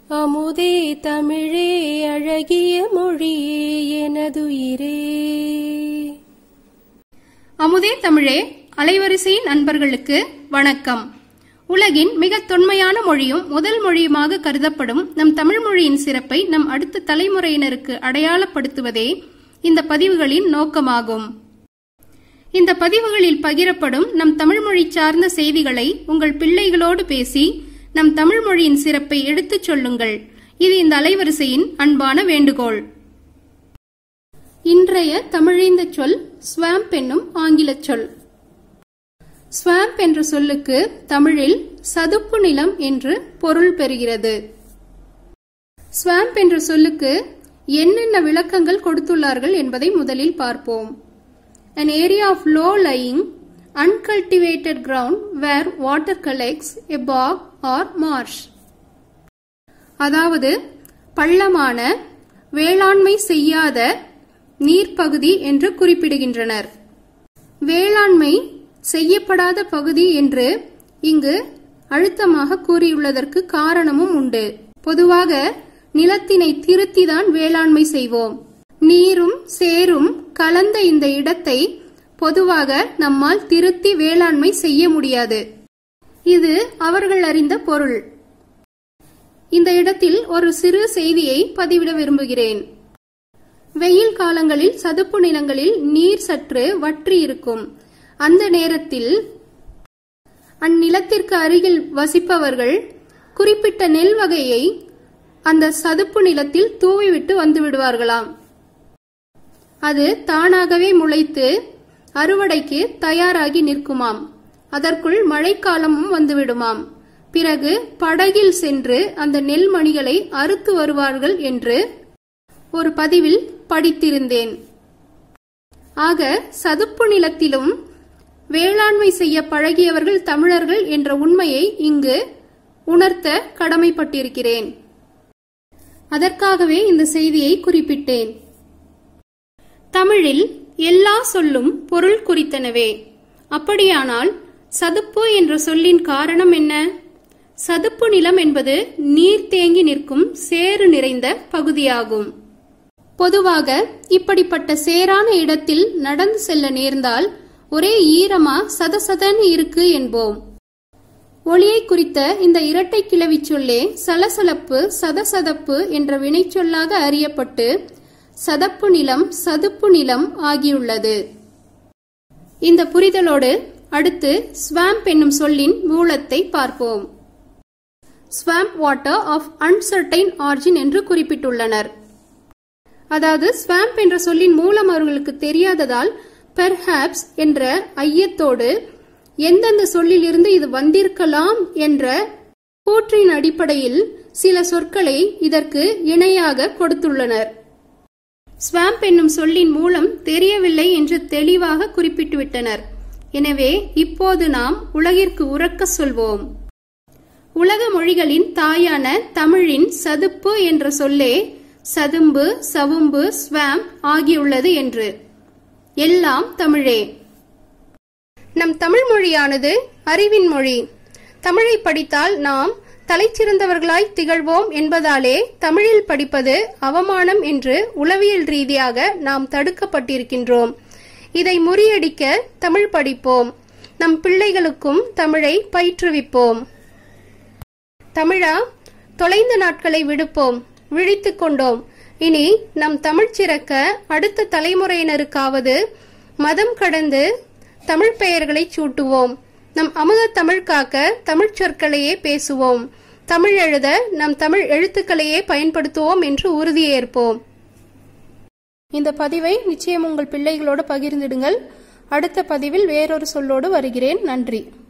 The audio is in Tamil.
அமுதே தமிழே அழகிய மொழியே எனதுயிரே அமுதே தமிழே அலைவரிசையின் நண்பர்களுக்கு வணக்கம் உலகின் மிக தொன்மையான மொழியும் முதல் மொழியுமாக கருதப்படும் நம் தமிழ் மொழியின் சிறப்பை நம் அடுத்த தலைமுறையினருக்கு அடையாளப்படுத்துவதே இந்த பதிவுகளின் நோக்கமாகும் இந்த பதிவுகளில் பகிரப்படும் நம் தமிழ் மொழி சார்ந்த செய்திகளை உங்கள் பிள்ளைகளோடு பேசி நம் தமிழ் மொழியின் சிறப்பை எடுத்துச் சொல்லுங்கள் இது இந்த அலைவரிசையின் அன்பான வேண்டுகோள் இன்றைய தமிழிந்த சொல் ஸ்வாம்ப் என்னும் ஆங்கிலச் சொல் ஸ்வாம்ப் என்ற சொல்லுக்கு தமிழில் சதுப்பு நிலம் என்று பொருள் பெறுகிறது ஸ்வாம்ப் என்ற சொல்லுக்கு என்னென்ன விளக்கங்கள் கொடுத்துள்ளார்கள் என்பதை முதலில் பார்ப்போம் an area of low lying uncultivated ground where water collects a bog or marsh அதாவது பள்ளமான வேளாண்மை செய்யாத நீர்ப்பகுதி என்று குறிப்பிடுகின்றனர் வேளாண்மை செய்யப்படாத பகுதி என்று இங்கு அழுத்தமாக கூறியுள்ளதற்கு காரணமும் உண்டு பொதுவாக நிலத்தினை திருத்திதான் வேளாண்மை செய்வோம் நீரும் சேரும் கலந்த இந்த இடத்தை பொதுவாக நம்மால் திருத்தி வேளாண்மை செய்ய முடியாது இது அவர்கள் அறிந்த பொருள் இந்த இடத்தில் ஒரு சிறு செய்தியை பதிவிட விரும்புகிறேன் வெயில் காலங்களில் சதுப்பு நிலங்களில் நீர் சற்று வற்றி இருக்கும் அந்த நேரத்தில் அந்நிலத்திற்கு அருகில் வசிப்பவர்கள் குறிப்பிட்ட நெல் வகையை அந்த சதுப்பு நிலத்தில் தூவிவிட்டு வந்து விடுவார்களாம் அது தானாகவே முளைத்து அறுவடைக்கு தயாராகி நிற்குமாம் அதற்குள் மழைக்காலமும் வந்துவிடுமாம் பிறகு படகில் சென்று அந்த நெல் மணிகளை அறுத்து வருவார்கள் என்று ஒரு பதிவில் படித்திருந்தேன் ஆக சதுப்பு நிலத்திலும் வேளாண்மை செய்ய பழகியவர்கள் தமிழர்கள் என்ற உண்மையை இங்கு உணர்த்த கடமைப்பட்டிருக்கிறேன் அதற்காகவே இந்த செய்தியை குறிப்பிட்டேன் தமிழில் எல்லா சொல்லும் பொருள் குறித்தனவே அப்படியானால் சதுப்பு என்ற சொல்லின் காரணம் என்ன சதுப்பு நிலம் என்பது நீர் தேங்கி நிற்கும் சேறு நிறைந்த பகுதியாகும் பொதுவாக இப்படிப்பட்ட சேரான இடத்தில் நடந்து செல்ல நேர்ந்தால் ஒரே ஈரமா சதசதன்னு இருக்கு என்போம் ஒளியை குறித்த இந்த இரட்டை கிளவி சொல்லே சலசலப்பு சதசதப்பு என்ற வினைச்சொல்லாக அறியப்பட்டு சதப்பு நிலம் சதுப்பு நிலம் ஆகியுள்ளது இந்த புரிதலோடு அடுத்து ஸ்வாம்ப் என்னும் சொல்லின் மூலத்தை பார்ப்போம் swamp water of uncertain origin என்று குறிப்பிட்டுள்ளனர் அதாவது ஸ்வாம்ப் என்ற சொல்லின் மூலம் அவர்களுக்கு தெரியாததால் பெர்ஹாப்ஸ் என்ற ஐயத்தோடு எந்தெந்த சொல்லிலிருந்து இது வந்திருக்கலாம் என்ற கூற்றின் அடிப்படையில் சில சொற்களை இதற்கு இணையாக கொடுத்துள்ளனர் ஸ்வாம்ப் என்னும் சொல்லின் மூலம் தெரியவில்லை என்று தெளிவாக குறிப்பிட்டுவிட்டனர் எனவே இப்போது நாம் உலகிற்கு உறக்க சொல்வோம் உலக மொழிகளின் தாயான தமிழின் சதுப்பு என்ற சொல்லே சதும்பு சவும்பு ஸ்வாம் ஆகியுள்ளது என்று எல்லாம் தமிழே நம் தமிழ் மொழியானது அறிவின் மொழி தமிழை படித்தால் நாம் தலைச்சிறந்தவர்களாய் திகழ்வோம் என்பதாலே தமிழில் படிப்பது அவமானம் என்று உளவியல் ரீதியாக நாம் தடுக்கப்பட்டிருக்கின்றோம் இதை முறியடிக்க தமிழ் படிப்போம் நம் பிள்ளைகளுக்கும் தமிழை பயிற்றுவிப்போம் தமிழா தொலைந்த நாட்களை விடுப்போம் விழித்துக் கொண்டோம் இனி நம் தமிழ் சிறக்க அடுத்த தலைமுறையினருக்காவது மதம் கடந்து தமிழ் பெயர்களை சூட்டுவோம் நம் அமுத தமிழ் காக்க தமிழ் சொற்களையே பேசுவோம் தமிழ் எழுத நம் தமிழ் எழுத்துக்களையே பயன்படுத்துவோம் என்று உறுதியேற்போம் இந்த பதிவை நிச்சயம் உங்கள் பிள்ளைகளோடு பகிர்ந்திடுங்கள் அடுத்த பதிவில் வேறொரு சொல்லோடு வருகிறேன் நன்றி